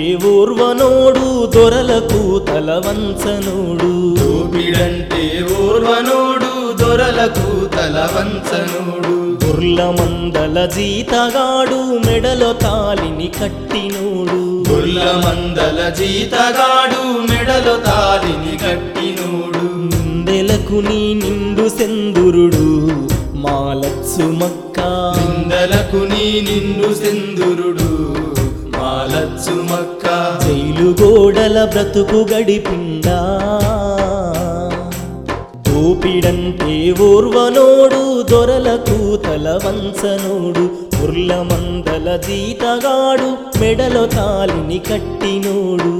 ఓర్వనోడు దొరలకు తలవంచనోడు దోపిడంటే ఓర్వనోడు దొరలకు తలవంచనుడు బుర్ల మందల జీతగాడు మెడలో తాలిని కట్టినోడు గుల్ల మందల జీతగాడు మెడలో తాలిని కట్టినోడు నిందెలకు నీ నిండు సెందురుడు మాలత్సు మక్క నిందలకు నీ నిండు సెందురుడు మాలచ్చు మక్క జైలు గోడల బ్రతుకు గడిపిండా దోపిడంటే ఓర్వనోడు దొరలకు తలవంచనోడు ఉర్ల మందల జీతగాడు మెడలో తాలిని కట్టినోడు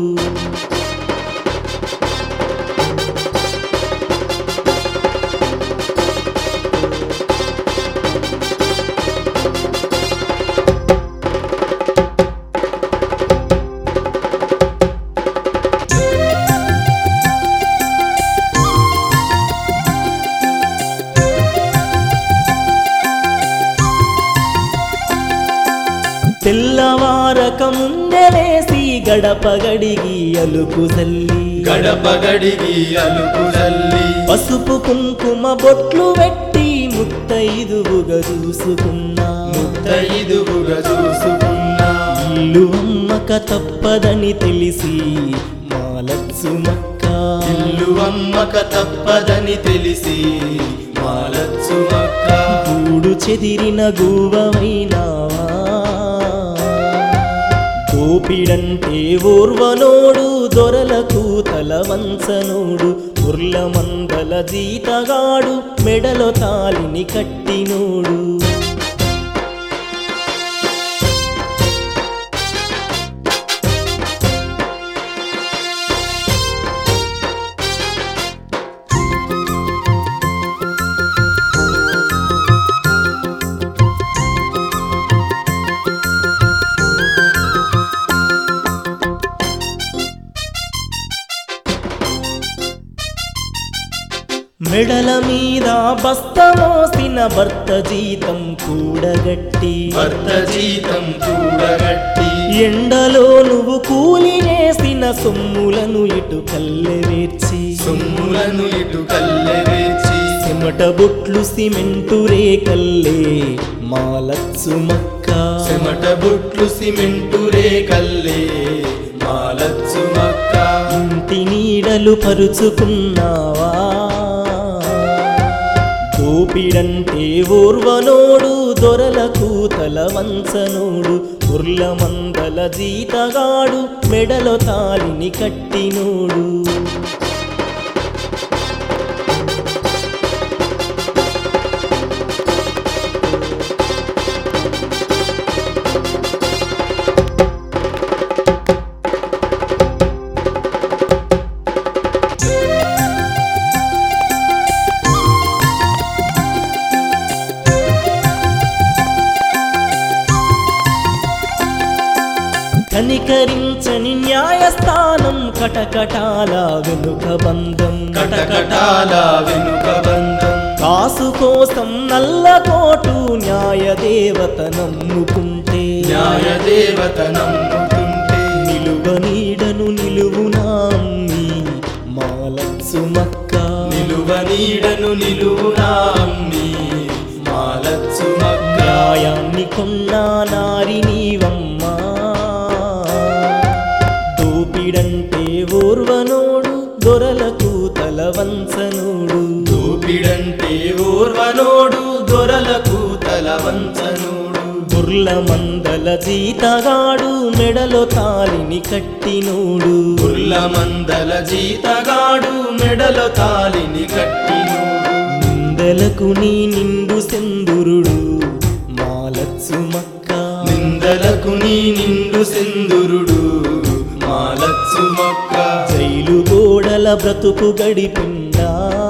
తెల్లవారక ముందే వేసి గడప గడిగి అలుకు జల్లి గడప గడిగి అలుపు జల్లి పసుపు కుంకుమ బొట్లు పెట్టి ముత్తైదువుగా చూసుకున్నా ముత్తైదువుగా చూసుకున్నా ఇల్లు అమ్మక తప్పదని తెలిసి మాలత్సు మక్క ఇల్లు అమ్మక తప్పదని తెలిసి మాలచ్చు మక్క గూడు చెదిరిన గూవమైనావా దోపిడంటే ఓర్వనోడు దొరలకు తలవంచనోడు ఉర్ల మందల జీతగాడు మెడలో తాలిని కట్టినోడు మెడల మీద బస్త మోసిన భర్త జీతం కూడగట్టి భర్త జీతం కూడగట్టి ఎండలో నువ్వు కూలి వేసిన సొమ్ములను ఇటు కల్లెవేర్చి సొమ్ములను ఇటు కల్లెవేచి చెమట బొట్లు సిమెంటు రేకల్లే మాలత్సు మక్క చెమట బుట్లు సిమెంటు రేకల్లే మాలచ్చు మక్క ఇంటి నీడలు పరుచుకున్నావా దోపిడంటే ఓర్వనోడు దొరలకు తలవంచనోడు ఉర్ల మందల జీతగాడు మెడలో తాలిని కట్టినోడు కనికరించని న్యాయస్థానం కటకటాల వెనుక బంధం కటకటాల వెనుక బంధం కాసు కోసం నల్ల కోటు న్యాయ దేవత నమ్ముకుంటే న్యాయ దేవత నమ్ముతుంటే నిలువ నీడను నిలువునామ్మి మాలత్సు మక్క నిలువ నీడను నిలువునా అమ్మి మాలచ్చు మక్క న్యాయాన్ని కొన్నా నారి నీవమ్మా దోపిడంటే ఓర్వనోడు దొరలకు తలవంచనోడు దోపిడంటే ఓర్వనోడు దొరలకు తలవంచనోడు బుర్ల మందల జీతగాడు మెడలో తాలిని కట్టినోడు బుర్ల మందల జీతగాడు మెడలో తాలిని కట్టినోడు నిందలకు నీ నిండు సెందురుడు మాలత్సు మక్క నిందలకు నీ నిండు సింధురుడు మాలచ్చు మొక్క జైలు గోడల బ్రతుకు గడిపిండా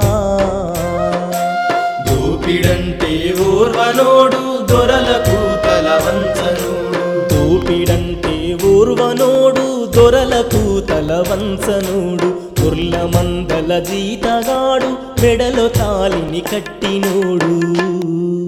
దోపిడంటే ఓర్వనోడు దొరలకు తలవంచనోడు దోపిడంటే ఓర్వనోడు దొరలకు తలవంచనోడు ఉర్ల మందల జీతగాడు మెడలో తాలిని కట్టినోడు